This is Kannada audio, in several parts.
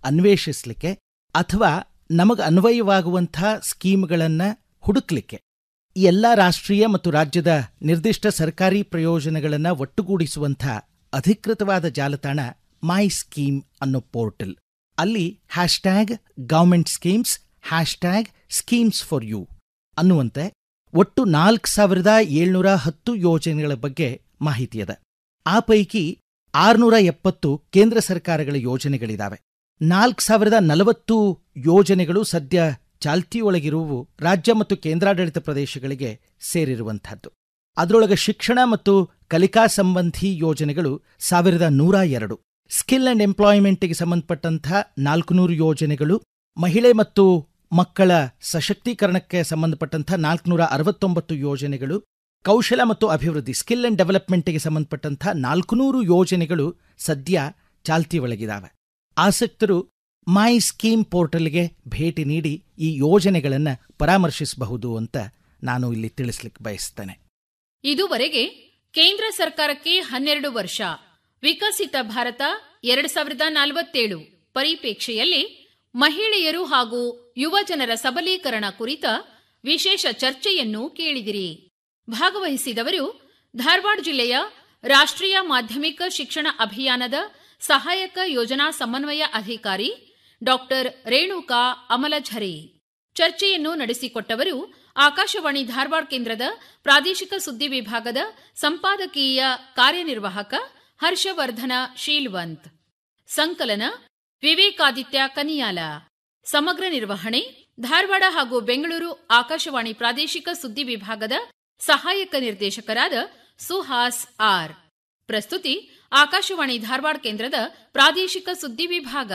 ಅನ್ವೇಷಿಸಲಿಕ್ಕೆ ಅಥವಾ ನಮಗೆ ಅನ್ವಯವಾಗುವಂಥ ಸ್ಕೀಮ್ಗಳನ್ನ ಹುಡುಕ್ಲಿಕ್ಕೆ ಈ ಎಲ್ಲ ರಾಷ್ಟ್ರೀಯ ಮತ್ತು ರಾಜ್ಯದ ನಿರ್ದಿಷ್ಟ ಸರ್ಕಾರಿ ಪ್ರಯೋಜನಗಳನ್ನು ಒಟ್ಟುಗೂಡಿಸುವಂಥ ಅಧಿಕೃತವಾದ ಜಾಲತಾಣ ಮೈ ಸ್ಕೀಮ್ ಅನ್ನೋ ಪೋರ್ಟಲ್ ಅಲ್ಲಿ hashtag government schemes hashtag schemes for you ಅನ್ನುವಂತೆ ಒಟ್ಟು ನಾಲ್ಕು ಸಾವಿರದ ಏಳ್ನೂರ ಹತ್ತು ಯೋಜನೆಗಳ ಬಗ್ಗೆ ಮಾಹಿತಿ ಅದ ಆ ಪೈಕಿ ಆರುನೂರ ಎಪ್ಪತ್ತು ಕೇಂದ್ರ ಸರ್ಕಾರಗಳ ಯೋಜನೆಗಳಿದಾವೆ ನಾಲ್ಕು ಸಾವಿರದ ನಲವತ್ತು ಯೋಜನೆಗಳು ಸದ್ಯ ಚಾಲ್ತಿಯೊಳಗಿರುವು ರಾಜ್ಯ ಮತ್ತು ಕೇಂದ್ರಾಡಳಿತ ಪ್ರದೇಶಗಳಿಗೆ ಸೇರಿರುವಂಥದ್ದು ಅದರೊಳಗೆ ಶಿಕ್ಷಣ ಮತ್ತು ಕಲಿಕಾ ಸಂಬಂಧಿ ಯೋಜನೆಗಳು ಸಾವಿರದ ನೂರ ಎರಡು ಸ್ಕಿಲ್ ಅಂಡ್ ಎಂಪ್ಲಾಯ್ಮೆಂಟ್ಗೆ ಸಂಬಂಧಪಟ್ಟಂಥ ನಾಲ್ಕುನೂರು ಯೋಜನೆಗಳು ಮಹಿಳೆ ಮತ್ತು ಮಕ್ಕಳ ಸಶಕ್ತೀಕರಣಕ್ಕೆ ಸಂಬಂಧಪಟ್ಟಂಥ ನಾಲ್ಕುನೂರ ಅರವತ್ತೊಂಬತ್ತು ಯೋಜನೆಗಳು ಕೌಶಲ ಮತ್ತು ಅಭಿವೃದ್ಧಿ ಸ್ಕಿಲ್ ಅಂಡ್ ಡೆವಲಪ್ಮೆಂಟ್ಗೆ ಸಂಬಂಧಪಟ್ಟಂಥ ನಾಲ್ಕುನೂರು ಯೋಜನೆಗಳು ಸದ್ಯ ಚಾಲ್ತಿ ಒಳಗಿದಾವೆ ಆಸಕ್ತರು ಮೈ ಸ್ಕೀಮ್ ಪೋರ್ಟಲ್ಗೆ ಭೇಟಿ ನೀಡಿ ಈ ಯೋಜನೆಗಳನ್ನು ಪರಾಮರ್ಶಿಸಬಹುದು ಅಂತ ನಾನು ಇಲ್ಲಿ ತಿಳಿಸ್ಲಿಕ್ಕೆ ಬಯಸ್ತೇನೆ ಇದುವರೆಗೆ ಕೇಂದ್ರ ಸರ್ಕಾರಕ್ಕೆ ಹನ್ನೆರಡು ವರ್ಷ ವಿಕಸಿತ ಭಾರತ ಎರಡು ಸಾವಿರದ ನಲವತ್ತೇಳು ಪರಿಪೇಕ್ಷೆಯಲ್ಲಿ ಮಹಿಳೆಯರು ಹಾಗೂ ಯುವಜನರ ಸಬಲೀಕರಣ ಕುರಿತ ವಿಶೇಷ ಚರ್ಚೆಯನ್ನು ಕೇಳಿದಿರಿ ಭಾಗವಹಿಸಿದವರು ಧಾರವಾಡ ಜಿಲ್ಲೆಯ ರಾಷ್ಟ್ರೀಯ ಮಾಧ್ಯಮಿಕ ಶಿಕ್ಷಣ ಅಭಿಯಾನದ ಸಹಾಯಕ ಯೋಜನಾ ಸಮನ್ವಯ ಅಧಿಕಾರಿ ಡಾಕ್ಟರ್ ರೇಣುಕಾ ಅಮಲಝರಿ ಚರ್ಚೆಯನ್ನು ನಡೆಸಿಕೊಟ್ಟವರು ಆಕಾಶವಾಣಿ ಧಾರವಾಡ ಕೇಂದ್ರದ ಪ್ರಾದೇಶಿಕ ಸುದ್ದಿ ವಿಭಾಗದ ಸಂಪಾದಕೀಯ ಕಾರ್ಯನಿರ್ವಾಹಕ ಹರ್ಷವರ್ಧನ ಶೀಲ್ವಂತ್ ಸಂಕಲನ ವಿವೇಕಾದಿತ್ಯ ಕನಿಯಾಲ ಸಮಗ್ರ ನಿರ್ವಹಣೆ ಧಾರವಾಡ ಹಾಗೂ ಬೆಂಗಳೂರು ಆಕಾಶವಾಣಿ ಪ್ರಾದೇಶಿಕ ಸುದ್ದಿ ವಿಭಾಗದ ಸಹಾಯಕ ನಿರ್ದೇಶಕರಾದ ಸುಹಾಸ್ ಆರ್ ಪ್ರಸ್ತುತಿ ಆಕಾಶವಾಣಿ ಧಾರವಾಡ ಕೇಂದ್ರದ ಪ್ರಾದೇಶಿಕ ಸುದ್ದಿ ವಿಭಾಗ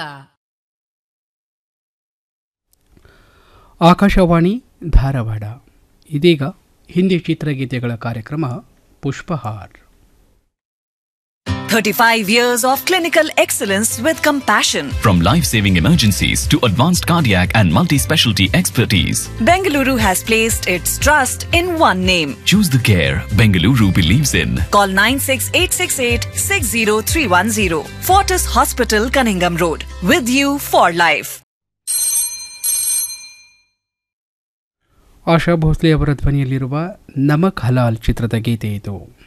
ಆಕಾಶವಾಣಿ ಧಾರವಾಡ ಇದೀಗ ಹಿಂದಿ ಚಿತ್ರಗೀತೆಗಳ ಕಾರ್ಯಕ್ರಮ Pushpahar 35 years of clinical excellence with compassion. From life saving emergencies to advanced cardiac and multi specialty expertise, Bengaluru has placed its trust in one name. choose the care Bengaluru believes in. Call 96868 60310. Fortis Hospital, Cunningham Road. With you for life. ಆಶಾ ಭೋಸ್ಲೆ ಅವರ ಧ್ವನಿಯಲ್ಲಿರುವ ನಮಕ್ ಹಲಾಲ್ ಚಿತ್ರದ ಗೀತೆ ಇದು